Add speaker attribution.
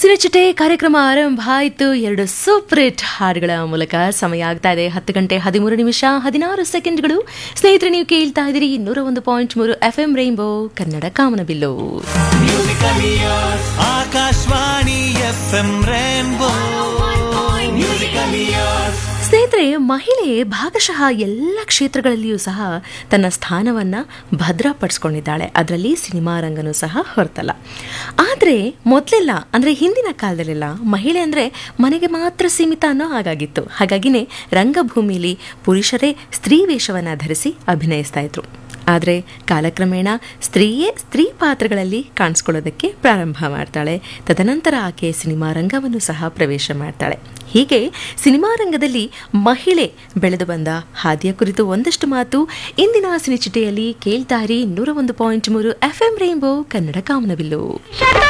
Speaker 1: ಸಿರಿಚಿಟೆ ಕಾರ್ಯಕ್ರಮ ಆರಂಭ ಆಯಿತು ಎರಡು ಸೂಪರ್ ಹಿಟ್ ಹಾಡುಗಳ ಮೂಲಕ ಸಮಯ ಆಗ್ತಾ ಇದೆ ಹತ್ತು ಗಂಟೆ ಹದಿಮೂರು ನಿಮಿಷ ಹದಿನಾರು ಸೆಕೆಂಡ್ಗಳು ಸ್ನೇಹಿತರೆ ನೀವು ಕೇಳ್ತಾ ಇದ್ದೀರಿ ನೂರ ಒಂದು ಪಾಯಿಂಟ್ ಮೂರು ಎಫ್ ಎಂ ರೈನ್ಬೋ ಕನ್ನಡ ಕಾಮನಬಿಲ್ಲು
Speaker 2: ಆಕಾಶವಾಣಿ ಎಫ್ ಎಂ ರೇನ್ಬೋ
Speaker 1: ಸ್ನೇಹಿತರೆ ಮಹಿಳೆ ಭಾಗಶಃ ಎಲ್ಲ ಕ್ಷೇತ್ರಗಳಲ್ಲಿಯೂ ಸಹ ತನ್ನ ಸ್ಥಾನವನ್ನು ಭದ್ರಪಡಿಸ್ಕೊಂಡಿದ್ದಾಳೆ ಅದರಲ್ಲಿ ಸಿನಿಮಾ ರಂಗನೂ ಸಹ ಹೊರತಲ್ಲ ಆದರೆ ಮೊದಲೆಲ್ಲ ಅಂದರೆ ಹಿಂದಿನ ಕಾಲದಲ್ಲೆಲ್ಲ ಮಹಿಳೆ ಅಂದರೆ ಮನೆಗೆ ಮಾತ್ರ ಸೀಮಿತ ಅನ್ನೋ ಹಾಗಾಗಿತ್ತು ಹಾಗಾಗಿನೇ ರಂಗಭೂಮಿಲಿ ಪುರುಷರೇ ಸ್ತ್ರೀ ವೇಷವನ್ನು ಧರಿಸಿ ಅಭಿನಯಿಸ್ತಾ ಇದ್ರು ಆದರೆ ಕಾಲಕ್ರಮೇಣ ಸ್ತ್ರೀಯೇ ಸ್ತ್ರೀ ಪಾತ್ರಗಳಲ್ಲಿ ಕಾಣಿಸ್ಕೊಳ್ಳೋದಕ್ಕೆ ಪ್ರಾರಂಭ ಮಾಡ್ತಾಳೆ ತದನಂತರ ಆಕೆ ಸಿನಿಮಾ ರಂಗವನ್ನು ಸಹ ಪ್ರವೇಶ ಮಾಡ್ತಾಳೆ ಹೀಗೆ ಸಿನಿಮಾ ರಂಗದಲ್ಲಿ ಮಹಿಳೆ ಬೆಳೆದು ಬಂದ ಹಾದಿಯ ಕುರಿತು ಒಂದಷ್ಟು ಮಾತು ಇಂದಿನ ಸಿನಿಚಿಟೆಯಲ್ಲಿ ಕೇಳ್ತಾರಿ ನೂರ ಒಂದು ಪಾಯಿಂಟ್ ಮೂರು ಎಫ್ ಎಂ ರೈನ್ಬೋ ಕನ್ನಡ ಕಾಮನಬಿಲ್ಲು